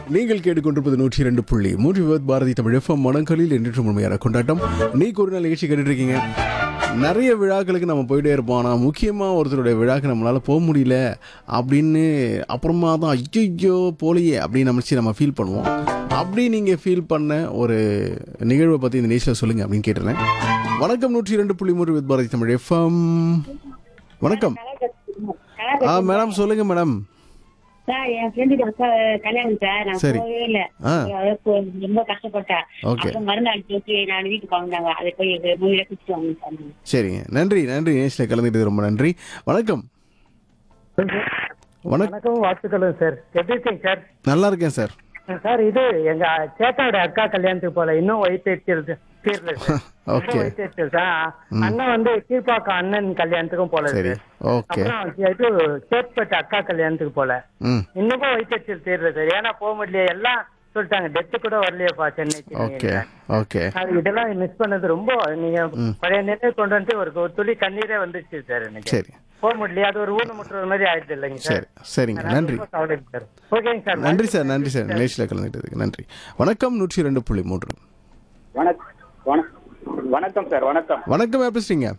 நீங்கள் கேட்டுக்கொண்டிருப்பது நூற்றி இரண்டு புள்ளி மூன்று விவத் பாரதி தமிழ் எஃப்எம் மனங்களில் என்று முழுமையான கொண்டாட்டம் நீக்கு ஒரு நாள் நிகழ்ச்சி கேட்டுட்டு இருக்கீங்க நிறைய விழாக்களுக்கு நம்ம போயிட்டே இருப்போம் ஆனால் முக்கியமாக ஒருத்தருடைய விழாக்கு நம்மளால் போக முடியல அப்படின்னு அப்புறமா தான் ஐயோ போலியே அப்படின்னு நினச்சி நம்ம ஃபீல் பண்ணுவோம் அப்படி நீங்கள் ஃபீல் பண்ண ஒரு நிகழ்வை பற்றி இந்த நியூஸில் சொல்லுங்கள் அப்படின்னு கேட்டுறேன் வணக்கம் நூற்றி இரண்டு புள்ளி மூன்று வித் பாரதி தமிழ் எஃப்எம் வணக்கம் ஆ மேடம் சொல்லுங்கள் மேடம் சார் என் ஃப்ரெண்டுக்கு அக்கா கல்யாணம் சார் நான் சரி. போகவே இல்ல ஆ. அதாவது போ- ரொம்ப கஷ்டப்பட்டேன் ஓகே அப்புறம் மருந்து அடிச்சு வச்சு நான் வீட்டுக்கு வந்தாங்க அதை போய் மூவில குடிச்சு வாங்க சார் சரிங்க நன்றி நன்றி நேஷில் கலந்துக்கிட்டது ரொம்ப நன்றி வணக்கம் வணக்கம் வணக்கம் வாழ்த்துக்களும் சார் எப்படி இருக்கீங்க சார் நல்லா இருக்கேன் சார் சார் இது எங்க சேட்டாவோட அக்கா கல்யாணத்துக்கு போல இன்னும் ஒயிட் எச்சில் தீரல சார் ஓகே ஒயிட் எச்சில் சார் அண்ணன் வந்து கீழ்பாக்கம் அண்ணன் கல்யாணத்துக்கும் போல சரி சார் ஓகே அப்புறம் இது சேட்பட்டு அக்கா கல்யாணத்துக்கு போல ம் இன்னமும் ஒயிட் எச்சில் தீரல சார் ஏன்னா போக முடியல எல்லாம் சொல்லிட்டாங்க டெத்து கூட வரலையேப்பா சென்னைக்கு ஓகே நீங்க. ஓகே அது இதெல்லாம் மிஸ் பண்ணது ரொம்ப நீங்க பழைய நினைவு கொண்டு வந்து ஒரு ஒரு துளி கண்ணீரே வந்துச்சு சார் எனக்கு சரி போக முடியல அது ஒரு ஊனமுற்ற மாதிரி ஆயிடுது இல்லைங்க சார் சரி சரிங்க நன்றி ரொம்ப கவலை சார் ஓகேங்க சார் நன்றி சார் நன்றி சார் நேஷில் கலந்துக்கிட்டதுக்கு நன்றி வணக்கம் நூற்றி ரெண்டு புள்ளி மூன்று வணக்கம் வணக்கம் வணக்கம் சார் வணக்கம் வணக்கம் யார் பேசுறீங்க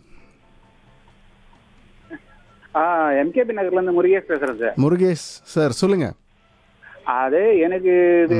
ஆ எம்கேபி நகர்ல இருந்து முருகேஷ் பேசுறேன் சார் முருகேஷ் சார் சொல்லுங்க அது எனக்கு இது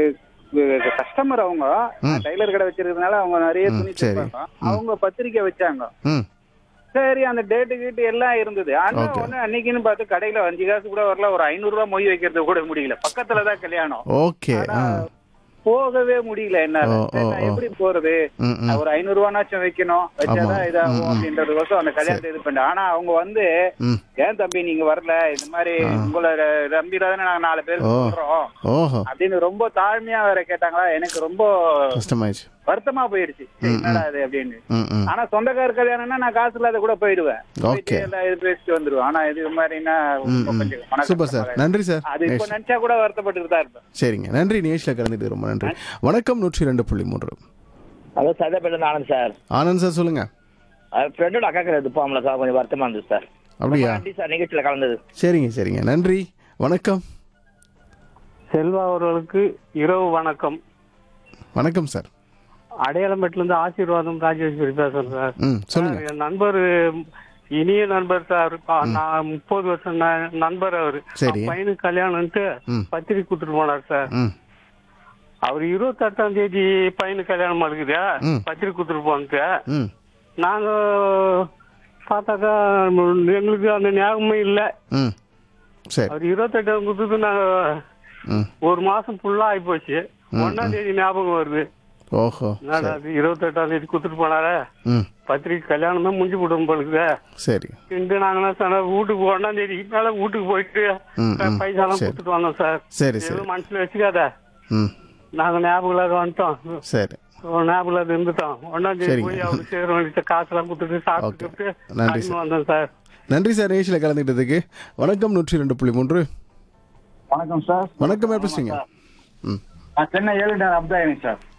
கஸ்டமர் அவங்க டைலர் கடை வச்சிருக்கிறதுனால அவங்க நிறைய ம், துணி சரி. தைப்பாங்க அவங்க பத்திரிக்கை வச்சாங்க ம் சரி அந்த டேட்டு கீட்டு எல்லாம் இருந்தது ஆனா Okay. ஒண்ணு அன்னைக்குன்னு பார்த்து கடையில அஞ்சு காசு கூட வரல ஒரு ஐநூறு ரூபாய் மொய் வைக்கிறது கூட முடியல பக்கத்துல தான் கல்யாணம் ஓகே ஆ போகவே முடியல என்னால ஓ, சரி, ஓ, நான் ஓ. எப்படி போறது ம் ம் நான் ஒரு ஐநூறு ரூபானாச்சும் வைக்கணும் வச்சாதான் ஆமா. இதாகும் ம், ம். அப்படின்றதுக்கோசம் அந்த கல்யாணத்தை இது பண்ணேன் ஆனா அவங்க வந்து ம் ஏன் தம்பி நீங்க வரல இந்த மாதிரி உங்களை நம்பில தானே நாங்க நாலு பேர் ஓ. சொல்றோம் ஓஹோ அப்படின்னு ரொம்ப தாழ்மையா வேற கேட்டாங்களா எனக்கு ரொம்ப கஷ்டமாயிடுச்சு வருத்தமா போயிடுச்சு சரி, என்னடா அது அப்படின்னு ம் ம் ஆனா சொந்தக்கார கல்யாணம்னா நான் காசு இல்லாத கூட போயிடுவேன் போயிட்டு ஓகே எல்லாம் இது பேசிட்டு வந்துருவேன் ஆனா இது மாதிரினா ம் ரொம்ப ம் கொஞ்சம் மனசு சூப்பர் சார் கஷ்டமா நன்றி சார் அது இப்ப நேஷ் நினைச்சா கூட வருத்தப்பட்டு தான் இருப்பேன் சரிங்க நன்றி நேஷில் கலந்துட்டு ரொம்ப நன்றி வணக்கம் நூற்றி ரெண்டு புள்ளி மூன்று hello Saidapet Anand sir Anand sir சொல்லுங்க ஃப்ரெண்டோட அக்கா கிடையாது போகல சார் கொஞ்சம் வருத்தமா இருந்தது சார் அப்படியா ரொம்ப நன்றி சார் நிகழ்ச்சியில் கலந்தது சரிங்க சரிங்க நன்றி வணக்கம் செல்வா அவர்களுக்கு இரவு வணக்கம் வணக்கம் சார் அடையாளம்பேட்டில இருந்து ஆசீர்வாதம் ராஜேஸ்வரி பேசுறேன் சார் ம் சொல்லுங்க சார், என் நண்பர் இனிய நண்பர் சார் பா- நான் முப்பது வருஷம் ந- நண்பர் அவரு சரி. அவன் பையனுக்கு கல்யாணம்ட்டு ம். பத்திரிக்கை கொடுத்துட்டு போனார் சார் ம் அவர் இருபத்தெட்டாம் தேதி பையனுக்கு கல்யாணம் இருக்குது ம். பத்திரிக்கை கொடுத்துட்டு போன்ட்டு ம் நாங்க பார்த்தாக்கா எங்களுக்கு அந்த ஞாபகமே இல்லை ம் சரி அவர் இருபத்தெட்டாம் கொடுத்தது நாங்க ம் ஒரு மாசம் ஃபுல்லா ஆகி போச்சு ஒன்னாம் தேதி ஞாபகம் வருது ஓஹோ என்னடா சரி அது இருபத்தெட்டாம் தேதி கொடுத்துட்டு போனாரே ம் பத்திரிக்கை கல்யாணம் தான் முடிஞ்சு போடும் போலுக்குது சரி இன்று நாங்க என்ன சொன்னோம் வீட்டுக்கு ஒன்னாம் தேதி மேல வீட்டுக்கு போயிட்டு ம், ம். பைசாலாம் சரி. கொடுத்துட்டு வந்தோம் சார் சரி சரி எதுவும் மனசுல வச்சுக்காத ம் நாங்க ஞாபகம் இல்லாத வந்துட்டோம் சரி ஒரு ஞாபகம் இல்லாத இருந்துட்டோம் ஒன்னாம் தேதி சரிங்க. போய் அவருக்கு சேர வேண்டிய காசெல்லாம் கொடுத்துட்டு சாப்பிட்டு நன்றி சாப்பிட்டு வந்தோம் சார் நன்றி சார் நேஷில் கலந்துக்கிட்டதுக்கு வணக்கம் நூற்றி ரெண்டு புள்ளி மூன்று வணக்கம் சார் வணக்கம் யார் பேசுறீங்க ம் நான் சென்னை ஏழு அப்தாயினி சார்